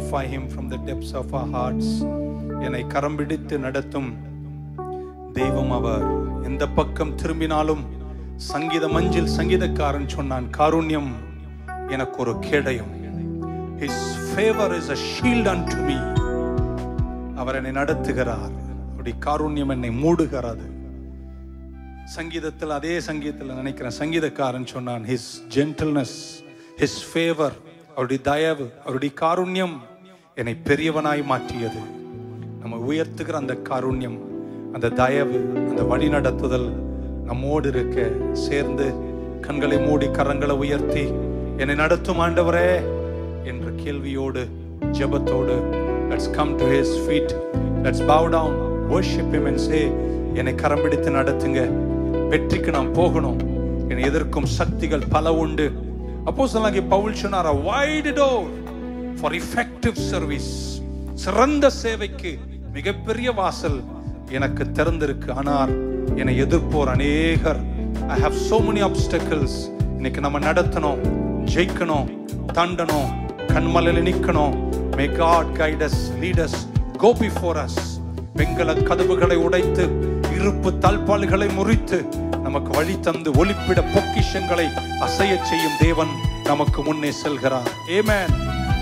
glorify him from the depths of our hearts என்னை கரம் பிடித்து நடத்தும் தெய்வம் அவர் எந்த பக்கம் திரும்பினாலும் சங்கீத மஞ்சில் சங்கீதக்காரன் சொன்னான் காருண்யம் எனக்கு ஒரு கேடயம் his favor is a shield unto me அவர் என்னை நடத்துகிறார் அப்படி காருண்யம் என்னை மூடுகிறது சங்கீதத்தில் அதே சங்கீதத்தில் நினைக்கிறேன் சங்கீதக்காரன் சொன்னான் ஹிஸ் ஜென்டில்னஸ் ஹிஸ் ஃபேவர் அவருடைய தயவு அவருடைய காருண்யம் என்னை பெரியவனாய் மாற்றியது நம்ம உயர்த்துகிற அந்த காருண்யம் அந்த தயவு அந்த வழி நடத்துதல் நம்மோடு இருக்க சேர்ந்து கண்களை மூடி கரங்களை உயர்த்தி என்னை நடத்தும் ஆண்டவரே என்ற கேள்வியோடு ஜெபத்தோடு let's come to his feet let's bow down worship him and say என்னை கரம் பிடித்து நடத்துங்க வெற்றிக்கு நாம் போகணும் என்னை எதிர்க்கும் சக்திகள் பல உண்டு அப்போ சொன்னாங்க பவுல் சொன்னார் wide door for effective service சிறந்த சேவைக்கு மிகப்பெரிய வாசல் எனக்கு திறந்திருக்கு ஆனால் என்னை எதிர்ப்போர் அநேகர் I have so many obstacles இன்னைக்கு நம்ம நடத்தணும் ஜெயிக்கணும் தாண்டணும் கண்மலையில நிக்கணும் may God guide us lead us go before us வெங்கல கதவுகளை உடைத்து இருப்பு தாழ்பால்களை முறித்து நமக்கு வழி தந்து ஒளிப்பிட பொக்கிஷங்களை அசையச் செய்யும் தேவன் நமக்கு முன்னே செல்கிறார் ஏமேன்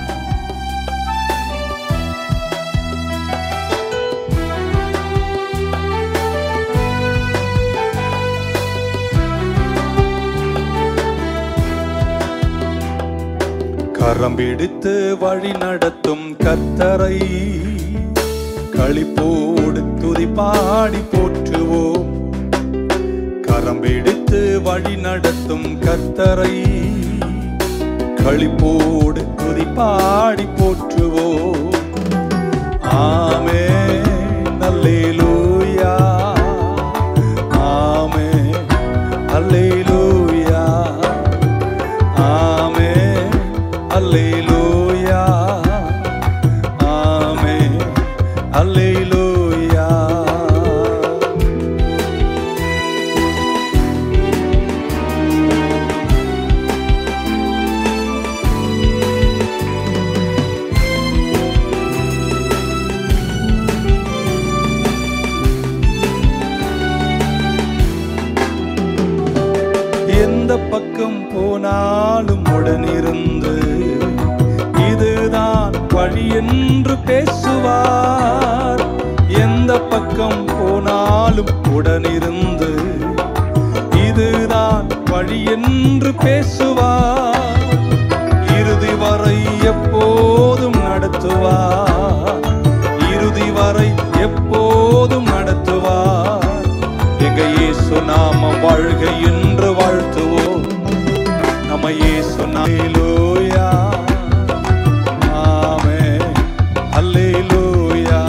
கரம் பிடித்து வழி நடத்தும் கர்த்தரை களிப்போடு துதி பாடி போற்றுவோம் கரம் பிடித்து வழி நடத்தும் கர்த்தரை களிப்போடு துதி பாடி போற்றுவோம் ஆமே அல்லேலூயா ஆமே அல்லேலூயா ஆமே அல்லேலூயா ஆமே அல்லேலூயா எந்த பக்கம் போனாலும் உடனிருந்து இதுதான் வழி என்று பேசுவார் எந்த பக்கம் போனாலும் உடனிருந்து இதுதான் வழி என்று பேசுவார் இறுதி வரை எப்போதும் நடத்துவார் இறுதி வரை எப்போதும் நடத்துவார் எங்க இயேசு நாமம் வாழ்க என்று வாழ்த்துவோம் நம்ம இயேசு நாமேலூயா ஆமே அல்லேலூயா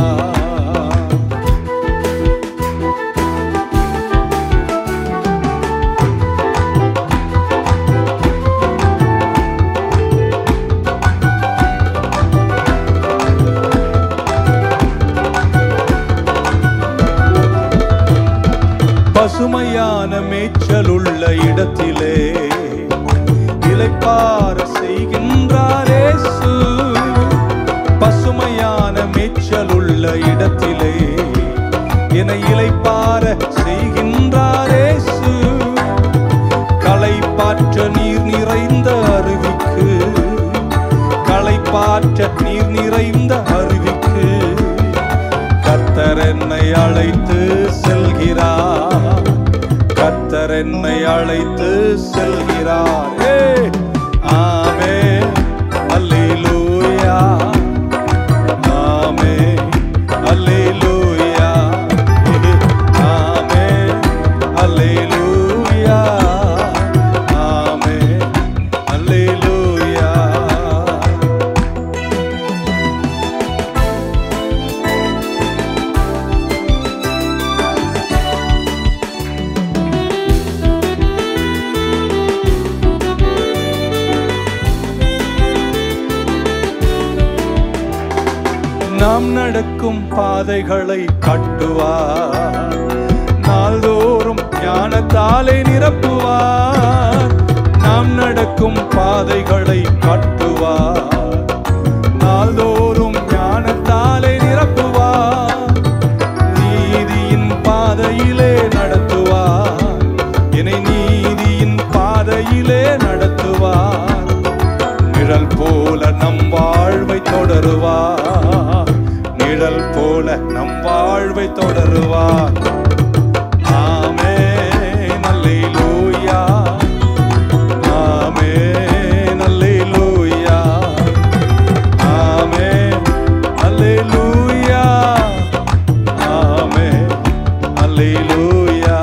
பசுமையான மேய்ச்சல் உள்ள இடத்திலே இளைப்பார செய்கின்றார் இயேசு பசுமையான மேய்ச்சல் உள்ள இடத்திலே என இளைப்பார செய்கின்றார் இயேசு களை பாற்ற நீர் நிறைந்த அருவிக்கு களை பாற்ற நீர் நிறைந்த அருவிக்கு கர்த்தர் என்னை அழைத்து செல்கிறார் கர்த்தர் என்னை அழைத்து செல்கிறார் ஏ ஆமே அல்லேலூயா ஆமே அல்லேலூயா ஆமே அல்லேலூயா ஆமே அல்லேலூயா நாம் நடக்கும் பாதைகளை காட்டுவார் நாள்தோறும் ஞானத்தாலே நிரப்புவார் நாம் நடக்கும் பாதைகளை காட்டுவார் நாள்தோறும் தொடருவார் நிழல் போல நம் வாழ்வை தொடருவார் ஆமென் அல்லேலூயா ஆமென் அல்லேலூயா ஆமென் அல்லேலூயா ஆமென் அல்லேலூயா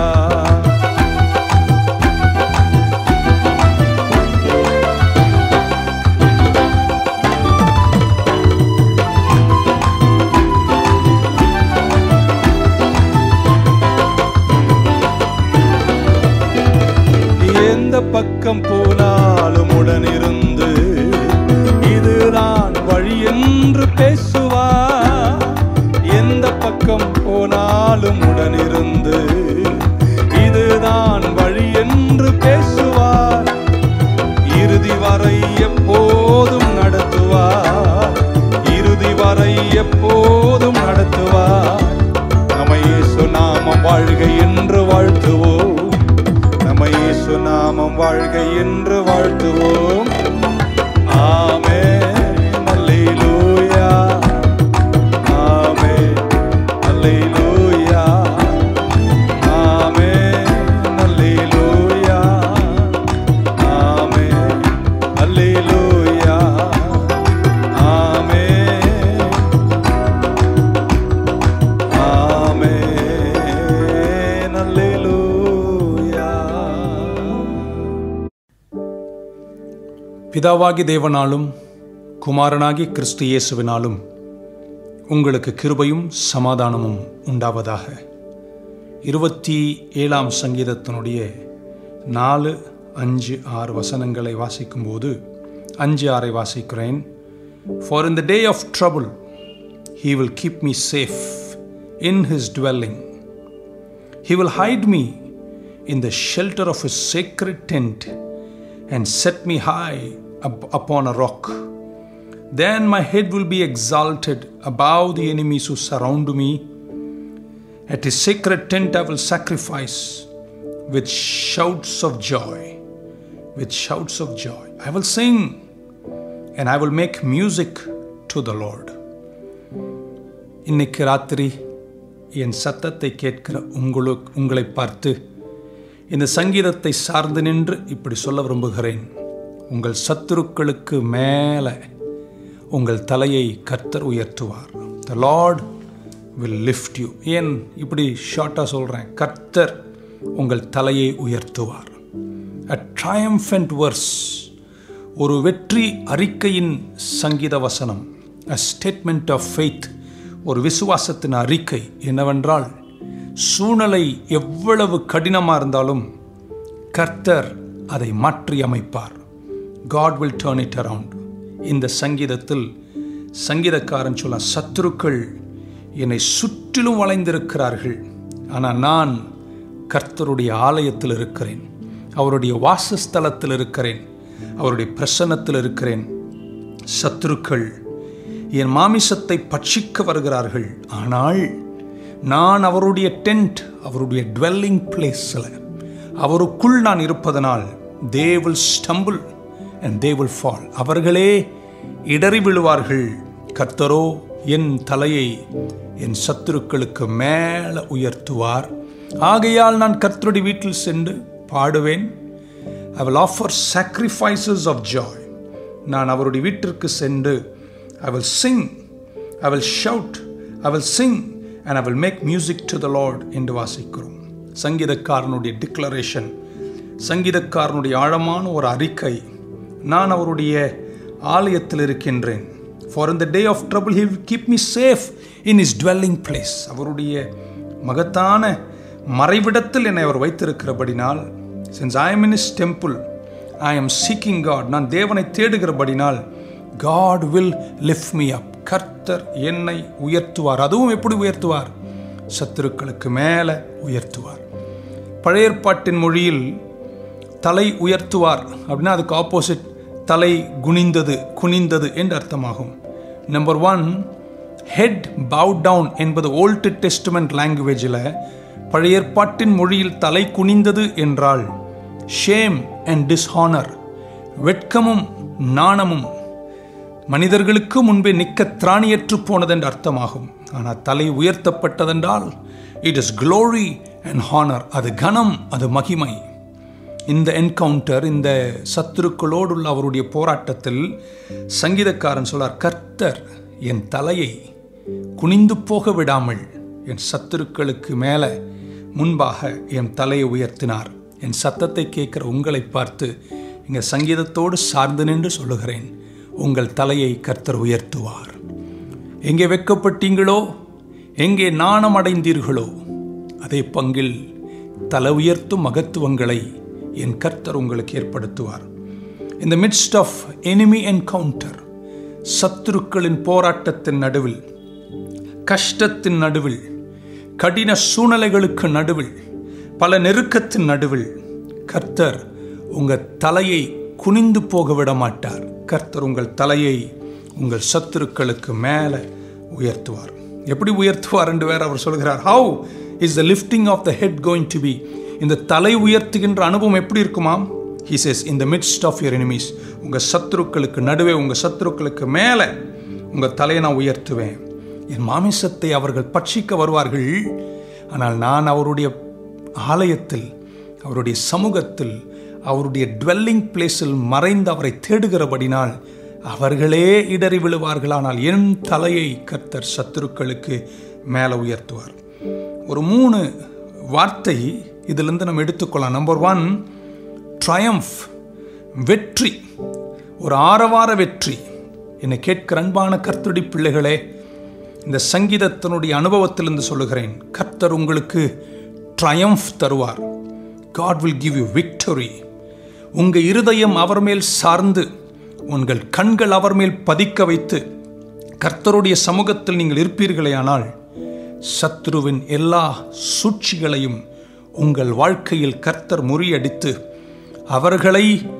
எந்த பக்கம் போனாலும் உடனிருந்து இதுதான் வழி என்று பேசுவார் எந்த பக்கம் போனாலும் உடனிருந்து இதுதான் வழி என்று பேசுவார் இறுதி வரை எப்போதும் நடத்துவார் இறுதி வரை எப்போதும் நடத்துவார் நம்ம இயேசு நாமம் வாழ்க என்று வாழ்த்துவோம் நம்ம இயேசு நாமம் வாழ்க என்று வாழ்த்துவோம் ஆமென் அல்லேலூயா ஆமென் அல்லேலூயா ஆமென் அல்லேலூயா ஆமென் அல்லேலூயா ஆமென் ஆமென் அல்லேலூயா பிதாவாகி தேவனாலும் குமாரனாகி கிறிஸ்து இயேசுவினாலும் உங்களுக்கு கிருபையும் சமாதானமும் உண்டாவதாக இருபத்தி ஏழாம் சங்கீதத்தினுடைய நாலு அஞ்சு ஆறு வசனங்களை வாசிக்கும்போது அஞ்சு ஆறை வாசிக்கிறேன் for in the day of trouble he will keep me safe in his dwelling He will hide me in the shelter of His sacred tent and set me high up upon a rock. Then my head will be exalted above the enemies who surround me. At His sacred tent I will sacrifice with shouts of joy. With shouts of joy. I will sing and I will make music to the Lord. இன்னைக்கு ராத்திரி என் சத்தத்தை கேட்கிற உங்களுக்கு உங்களை பார்த்து இந்த சங்கீதத்தை சார்ந்து நின்று இப்படி சொல்ல விரும்புகிறேன் உங்கள் சத்துருக்களுக்கு மேலே உங்கள் தலையை கர்த்தர் உயர்த்துவார் the Lord will lift you ஏன் இப்படி ஷார்ட்டாக சொல்கிறேன் கர்த்தர் உங்கள் தலையை உயர்த்துவார் அ ட்ரயம்ஃபண்ட் வர்ஸ் ஒரு வெற்றி அறிக்கையின் சங்கீத வசனம் அ ஸ்டேட்மெண்ட் ஆஃப் ஃபெய்த் ஒரு விசுவாசத்தின் அறிக்கை என்னவென்றால் சூழ்நிலை எவ்வளவு கடினமாக இருந்தாலும் கர்த்தர் அதை மாற்றி அமைப்பார் God will turn it around இந்த சங்கீதத்தில் சங்கீதக்காரன் சொல்ல சத்துருக்கள் என்னை சுற்றிலும் வளைந்திருக்கிறார்கள் ஆனால் நான் கர்த்தருடைய ஆலயத்தில் இருக்கிறேன் அவருடைய வாசஸ்தலத்தில் இருக்கிறேன் அவருடைய பிரசன்னத்தில் இருக்கிறேன் சத்துருக்கள் என் மாமிசத்தை பட்சிக்க வருகிறார்கள் ஆனால் நான் அவருடைய டென்ட் அவருடைய டுவெல்லிங் பிளேஸில் அவருக்குள் நான் இருப்பதனால் they will stumble and they will fall அவர்களே இடறி விழுவார்கள் கர்த்தரோ என் தலையை என் சத்துருக்களுக்கு மேலே உயர்த்துவார் ஆகையால் நான் கர்த்தருடைய வீட்டில் சென்று பாடுவேன் I will offer sacrifices of joy நான் அவருடைய வீட்டிற்கு சென்று I will sing I will shout I will sing and I will make music to the Lord என்று வாசிக்கிறோம் சங்கீதக்காரனுடைய டிக்ளரேஷன் சங்கீதக்காரனுடைய ஆழமான ஒரு அறிக்கை நான் அவருடைய ஆலயத்தில் இருக்கின்றேன் ஃபார் இந்த day of trouble he keep me safe in his dwelling place அவருடைய மகத்தான மறைவிடத்தில் என்னை அவர் வைத்திருக்கிறபடினால் since I am in his temple I am seeking God நான் தேவனை தேடுகிறபடினால் God will lift me up கர்த்தர் என்னை உயர்த்துவார் அதுவும் எப்படி உயர்த்துவார் சத்துருக்களுக்கு மேலே உயர்த்துவார் பழைய ஏற்பாட்டின் மொழியில் தலை உயர்த்துவார் அப்படின்னா அதுக்கு ஆப்போசிட் தலை குனிந்தது குனிந்தது என்று அர்த்தமாகும் number one head bow down என்பது ஓல்டு டெஸ்ட்மெண்ட் லாங்குவேஜில் பழைய ஏற்பாட்டின் மொழியில் தலை குனிந்தது என்றால் ஷேம் அண்ட் டிஸ்ஹானர் வெட்கமும் நாணமும் மனிதர்களுக்கு முன்பே நிற்க திராணியற்று போனதென்று அர்த்தமாகும் ஆனால் தலை உயர்த்தப்பட்டதென்றால் it is glory and honour அது கனம் அது மகிமை இந்த என்கவுண்டர் இந்த சத்துருக்களோடு உள்ள அவருடைய போராட்டத்தில் சங்கீதக்காரன் சொல்லார் கர்த்தர் என் தலையை குனிந்து போக விடாமல் என் சத்துருக்களுக்கு மேலே முன்பாக என் தலையை உயர்த்தினார் என் சத்தத்தை கேட்கிற உங்களை பார்த்து இங்கே சங்கீதத்தோடு சார்ந்து நின்று சொல்லுகிறேன் உங்கள் தலையை கர்த்தர் உயர்த்துவார் எங்கே வெக்கப்பட்டீங்களோ எங்கே நாணம் அடைந்தீர்களோ அதே பங்கில் தலை உயர்த்தும் மகத்துவங்களை என் கர்த்தர் உங்களுக்கு ஏற்படுத்துவார் இந்த மிட்ஸ்ட் ஆஃப் எனிமி என்கவுண்டர் சத்துருக்களின் போராட்டத்தின் நடுவில் கஷ்டத்தின் நடுவில் கடின சூழ்நிலைகளுக்கு நடுவில் பல நெருக்கத்தின் நடுவில் கர்த்தர் உங்கள் தலையை குனிந்து போக விட மாட்டார் கர்த்தர் உங்கள் தலையை உங்கள் சத்துருக்களுக்கு மேலே உயர்த்துவார் எப்படி உயர்த்துவார் என்று வேற அவர் சொல்கிறார் how is the lifting of the head going to be இந்த தலை உயர்த்துகின்ற அனுபவம் எப்படி இருக்குமாம் he says in the midst of your enemies உங்கள் சத்துருக்களுக்கு நடுவே உங்கள் சத்துருக்களுக்கு மேலே உங்கள் தலையை நான் உயர்த்துவேன் என் மாமிசத்தை அவர்கள் பட்சிக்க வருவார்கள் ஆனால் நான் அவருடைய ஆலயத்தில் அவருடைய சமூகத்தில் அவருடைய டுவெல்லிங் பிளேஸில் மறைந்து அவரை தேடுகிறபடினால் அவர்களே இடறி விழுவார்களானால் என் தலையை கர்த்தர் சத்துருக்களுக்கு மேலே உயர்த்துவார் ஒரு மூணு வார்த்தை இதிலிருந்து நம்ம எடுத்துக்கொள்ளலாம் நம்பர் ஒன் ட்ரயம்ஃப் வெற்றி ஒரு ஆரவார வெற்றி என்னை கேட்கிற அன்பான கர்த்தருடைய பிள்ளைகளே இந்த சங்கீதத்தினுடைய அனுபவத்திலிருந்து சொல்லுகிறேன் கர்த்தர் உங்களுக்கு ட்ரயம்ஃப் தருவார் God will give you victory உங்கள் இருதயம் அவர் மேல் சார்ந்து உங்கள் கண்கள் அவர் மேல் பதிக்க வைத்து கர்த்தருடைய சமூகத்தில் நீங்கள் இருப்பீர்களேயானால் சத்ருவின் எல்லா சூழ்ச்சிகளையும் உங்கள் வாழ்க்கையில் கர்த்தர் முறியடித்து அவர்களை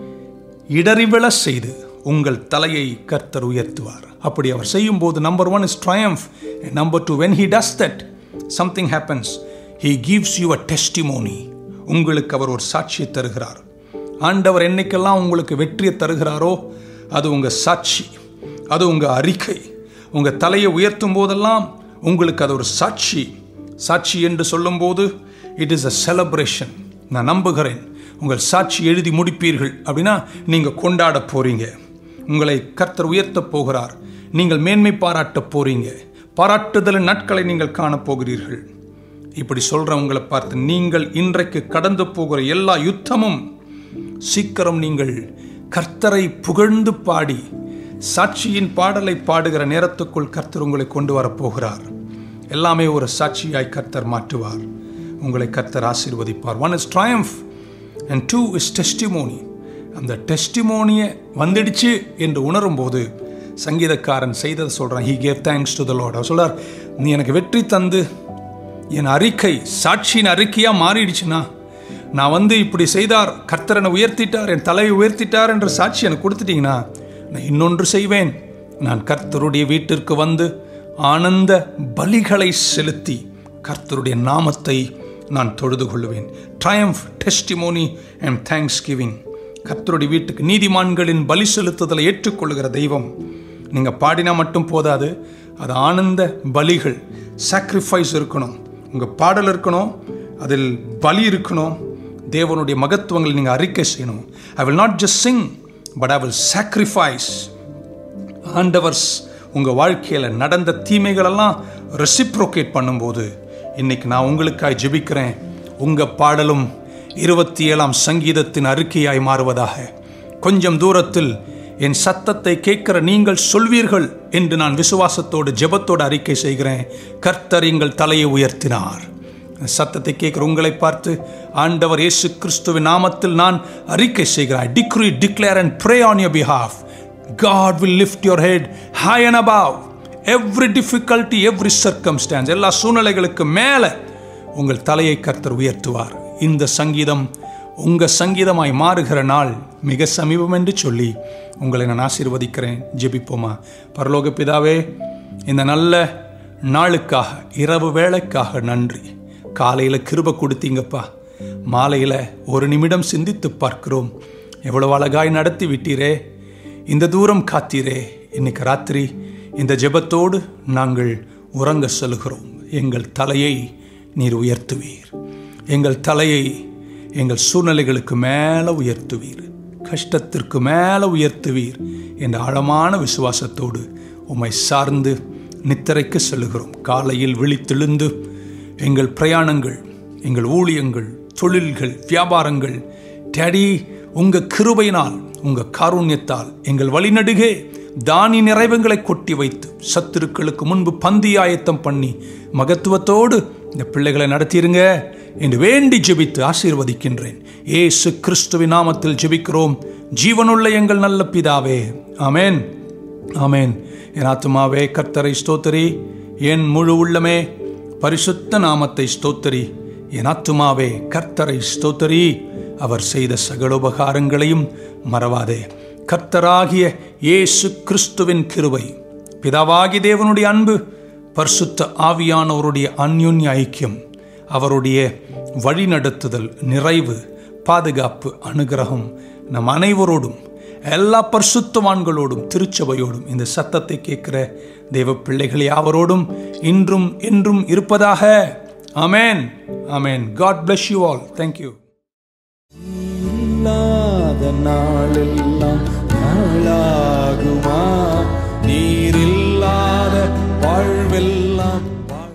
இடறிவிழ செய்து உங்கள் தலையை கர்த்தர் உயர்த்துவார் அப்படி அவர் செய்யும் போது number one is triumph number two when he does that something happens he gives you a testimony உங்களுக்கு அவர் ஒரு சாட்சியை தருகிறார் ஆண்டவர் என்னைக்கெல்லாம் உங்களுக்கு வெற்றியை தருகிறாரோ அது உங்கள் சாட்சி அது உங்கள் அறிக்கை உங்கள் தலையை உயர்த்தும் போதெல்லாம் உங்களுக்கு அது ஒரு சாட்சி சாட்சி என்று சொல்லும்போது இட் இஸ் அ செலப்ரேஷன் நான் நம்புகிறேன் உங்கள் சாட்சி எழுதி முடிப்பீர்கள் அப்படின்னா நீங்கள் கொண்டாட போறீங்க உங்களை கர்த்தர் உயர்த்த போகிறார் நீங்கள் மேன்மை பாராட்ட போறீங்க பாராட்டுதல் நாட்களை நீங்கள் காணப்போகிறீர்கள் இப்படி சொல்ற உங்களை பார்த்து நீங்கள் இன்றைக்கு கடந்து போகிற எல்லா யுத்தமும் சீக்கிரம் நீங்கள் கர்த்தரை புகழ்ந்து பாடி சாட்சியின் பாடலை பாடுகிற நேரத்துக்குள் கர்த்தர் உங்களை கொண்டு வரப்போகிறார் எல்லாமே ஒரு சாட்சியாய் கர்த்தர் மாற்றுவார் உங்களை கர்த்தர் ஆசீர்வதிப்பார் one is triumph and two is testimony அந்த டெஸ்டிமோனியை வந்துடுச்சு என்று உணரும் போது சங்கீதக்காரன் செய்ததை சொல்கிறான் he gave thanks to the Lord அவர் சொல்றார் நீ எனக்கு வெற்றி தந்து என் அறிக்கை சாட்சியின் அறிக்கையாக மாறிடுச்சுன்னா நான் வந்து இப்படி செய்தார் கர்த்தரனை உயர்த்திட்டார் என் தலையை உயர்த்திட்டார் என்ற சாட்சி எனக்கு கொடுத்துட்டீங்கன்னா நான் இன்னொன்று செய்வேன் நான் கர்த்தருடைய வீட்டிற்கு வந்து ஆனந்த பலிகளை செலுத்தி கர்த்தருடைய நாமத்தை நான் தொழுது கொள்வேன் triumph testimony and thanksgiving கர்த்தருடைய வீட்டுக்கு நீதிமான்களின் பலி செலுத்துதலை ஏற்றுக்கொள்கிற தெய்வம் நீங்கள் பாடினா மட்டும் போதாது அது ஆனந்த பலிகள் சாக்ரிஃபைஸ் இருக்கணும் உங்கள் பாடல் இருக்கணும் அதில் பலி இருக்கணும் தேவனுடைய மகத்துவங்களை நீங்கள் அறிக்கை செய்யணும் I will not just sing but I will sacrifice ஆண்டவர்ஸ் உங்கள் வாழ்க்கையில் நடந்த தீமைகளெல்லாம் ரெசிப்ரோகேட் பண்ணும்போது இன்னைக்கு நான் உங்களுக்காய் ஜெபிக்கிறேன் உங்கள் பாடலும் இருபத்தி ஏழாம் சங்கீதத்தின் அறிக்கையாய் மாறுவதாக கொஞ்சம் தூரத்தில் என் சத்தத்தை கேட்கிற நீங்கள் சொல்வீர்கள் என்று நான் விசுவாசத்தோடு ஜெபத்தோடு அறிக்கை செய்கிறேன் கர்த்தர் எங்கள் தலையை உயர்த்தினார் சத்தத்தை கேட்கிற உங்களை பார்த்து ஆண்டவர் இயேசு கிறிஸ்துவின் நாமத்தில் நான் அறிக்கை செய்கிறேன் decree declare and pray on your behalf God will lift your head high and above every difficulty every circumstance எல்லா சூழ்நிலைகளுக்கு மேலே உங்கள் தலையை கர்த்தர் உயர்த்துவார் இந்த சங்கீதம் உங்கள் சங்கீதமாய் மாறுகிற நாள் மிக சமீபம் என்று சொல்லி உங்களை நான் ஆசீர்வதிக்கிறேன் ஜெபிப்போமா பரலோக பிதாவே இந்த நல்ல நாளுக்காக இரவு வேளைக்காக நன்றி காலையில் கிருப கொடுத்தீங்கப்பா மாலையில் ஒரு நிமிடம் சிந்தித்து பார்க்கிறோம் எவ்வளவு அழகாய் நடத்தி விட்டீரே இந்த தூரம் காத்தீரே இன்னைக்கு ராத்திரி இந்த ஜெபத்தோடு நாங்கள் உறங்க செல்கிறோம் எங்கள் தலையை நீர் உயர்த்துவீர் எங்கள் தலையை எங்கள் சூழ்நிலைகளுக்கு மேலே உயர்த்துவீர் கஷ்டத்திற்கு மேலே உயர்த்துவீர் என்ற ஆழமான விசுவாசத்தோடு உம்மை சார்ந்து நித்திரைக்கு செல்கிறோம் காலையில் விழித்தெழுந்து எங்கள் பிரயாணங்கள் எங்கள் ஊழியங்கள் தொழில்கள் வியாபாரங்கள் டேடி உங்க கிருபையினால் உங்க காருண்யத்தால் எங்கள் வழிநடுகே தானி நிறைவுகளை கொட்டி வைத்து சத்துருக்களுக்கு முன்பு பந்தி ஆயத்தம் பண்ணி மகத்துவத்தோடு இந்த பிள்ளைகளை நடத்தியிருங்க என்று வேண்டி ஜெபித்து ஆசீர்வதிக்கின்றேன் ஏசு கிறிஸ்துவின் நாமத்தில் ஜெபிக்கிறோம் ஜீவனுள்ள எங்கள் நல்ல பிதாவே ஆமேன் ஆமேன் என் ஆத்துமாவே கர்த்தரை ஸ்தோத்தரி என் முழு உள்ளமே பரிசுத்த நாமத்தை ஸ்தோத்தரி என் ஆத்துமாவே கர்த்தரை ஸ்தோத்தரி அவர் செய்த சகல உபகாரங்களையும் மறவாதே கர்த்தராகிய இயேசு கிறிஸ்துவின் கிருபை பிதாவாகி தேவனுடைய அன்பு பரிசுத்த ஆவியானவருடைய அந்யுன்ய ஐக்கியம் அவருடைய வழிநடத்துதல் நிறைவு பாதுகாப்பு அனுகிரகம் நம் அனைவரோடும் எல்லா பரிசுத்தவான்களோடும் திருச்சபையோடும் இந்த சத்தத்தை கேட்கிற தெய்வ பிள்ளைகள் யாவரோடும் இன்றும் என்றும் இருப்பதாக ஆமேன் ஆமேன் God bless you all thank you இல்லாத நாளெல்லாம் நாளாகுமா நீரில்லாத வாழ்வெல்லாம்